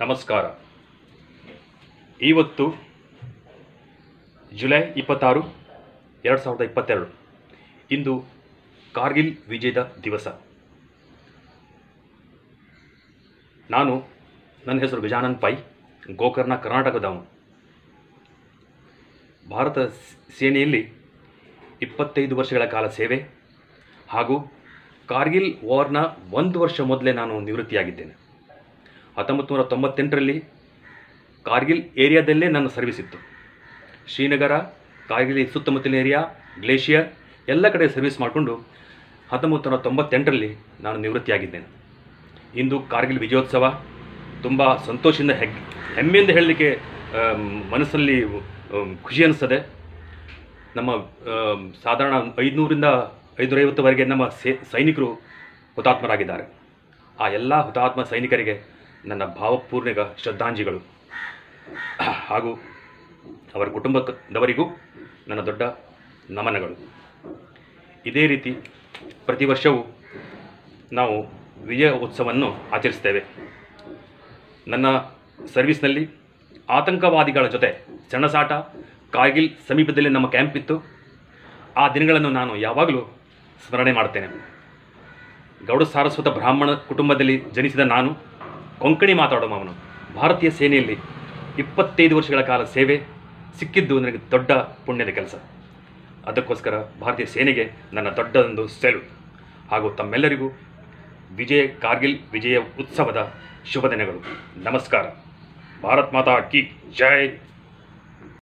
ನಮಸ್ಕಾರ ಇವತ್ತು ಜುಲೈ ಇಪ್ಪತ್ತಾರು ಎರಡು ಸಾವಿರದ ಇಪ್ಪತ್ತೆರಡು ಇಂದು ಕಾರ್ಗಿಲ್ ವಿಜಯದ ದಿವಸ ನಾನು ನನ್ನ ಹೆಸರು ಗಜಾನನ್ ಪೈ ಗೋಕರ್ಣ ಕರ್ನಾಟಕದವನು ಭಾರತ ಸ್- ಸೇನೆಯಲ್ಲಿ ಇಪ್ಪತ್ತೈದು ವರ್ಷಗಳ ಕಾಲ ಸೇವೆ ಹಾಗೂ ಕಾರ್ಗಿಲ್ ವಾರ್ನ ಒಂದು ವರ್ಷ ಮೊದಲೇ ನಾನು ನಿವೃತ್ತಿಯಾಗಿದ್ದೇನೆ ಹತ್ತೊಂಬತ್ತು ನೂರ ತೊಂಬತ್ತೆಂಟರಲ್ಲಿ ಕಾರ್ಗಿಲ್ ಏರಿಯಾದಲ್ಲೇ ನನ್ನ ಸರ್ವಿಸ್ ಇತ್ತು ಶ್ರೀನಗರ ಕಾರ್ಗಿಲ್ ಸುತ್ತಮುತ್ತಲಿನ ಏರಿಯಾ ಗ್ಲೇಷಿಯರ್ ಎಲ್ಲ ಕಡೆ ಸರ್ವಿಸ್ ಮಾಡಿಕೊಂಡು ಹತ್ತೊಂಬತ್ತು ನೂರ ತೊಂಬತ್ತೆಂಟರಲ್ಲಿ ನಾನು ನಿವೃತ್ತಿಯಾಗಿದ್ದೇನೆ ಇಂದು ಕಾರ್ಗಿಲ್ ವಿಜಯೋತ್ಸವ ತುಂಬ ಸಂತೋಷದಿಂದ ಹೆಗ್ ಹೆಮ್ಮೆಯಿಂದ ಹೇಳಲಿಕ್ಕೆ ಆಮ್, ಮನಸ್ಸಲ್ಲಿ ಆಮ್, ಖುಷಿ ಅನಿಸ್ತದೆ ನಮ್ಮ ಆಮ್, ಸಾಧಾರಣ ಐದುನೂರಿಂದ ಐದುನೂರೈವತ್ತುವರೆಗೆ ನಮ್ಮ ಸೇ ಸೈನಿಕರು ಹುತಾತ್ಮರಾಗಿದ್ದಾರೆ ಆ ಎಲ್ಲ ಹುತಾತ್ಮ ಸೈನಿಕರಿಗೆ ನನ್ನ ಭಾವಪೂರ್ಣಿಕ ಶ್ರದ್ಧಾಂಜಲಿಗಳು ಹಾಗೂ ಅವರ ಕುಟುಂಬದವರಿಗೂ ನನ್ನ ದೊಡ್ಡ ನಮನಗಳು ಇದೇ ರೀತಿ ಪ್ರತಿ ವರ್ಷವೂ ನಾವು ವಿಜಯ ಉತ್ಸವವನ್ನು ಆಚರಿಸ್ತೇವೆ ನನ್ನ ಸರ್ವಿಸ್ನಲ್ಲಿ ಆತಂಕವಾದಿಗಳ ಜೊತೆ ಸಣ್ಣಸಾಟ ಕಾರ್ಗಿಲ್ ಸಮೀಪದಲ್ಲಿ ನಮ್ಮ ಕ್ಯಾಂಪ್ ಇತ್ತು ಆ ದಿನಗಳನ್ನು ನಾನು ಯಾವಾಗಲೂ ಸ್ಮರಣೆ ಮಾಡ್ತೇನೆ ಗೌಡ ಸಾರಸ್ವತ ಬ್ರಾಹ್ಮಣ ಕುಟುಂಬದಲ್ಲಿ ಜನಿಸಿದ ನಾನು ಕೊಂಕಣಿ ಮಾತಾಡುವವನು ಭಾರತೀಯ ಸೇನೆಯಲ್ಲಿ ಇಪ್ಪತ್ತೈದು ವರ್ಷಗಳ ಕಾಲ ಸೇವೆ ಸಿಕ್ಕಿದ್ದು ನನಗೆ ದೊಡ್ಡ ಪುಣ್ಯದ ಕೆಲಸ ಅದಕ್ಕೋಸ್ಕರ ಭಾರತೀಯ ಸೇನೆಗೆ ನನ್ನ ದೊಡ್ಡದೊಂದು ಸೆಲ್ಯೂಟ್ ಹಾಗೂ ತಮ್ಮೆಲ್ಲರಿಗೂ ವಿಜಯ ಕಾರ್ಗಿಲ್ ವಿಜಯ ಉತ್ಸವದ ಶುಭ ದಿನಗಳು ನಮಸ್ಕಾರ ಭಾರತ್ ಮಾತಾ ಕಿ ಜೈ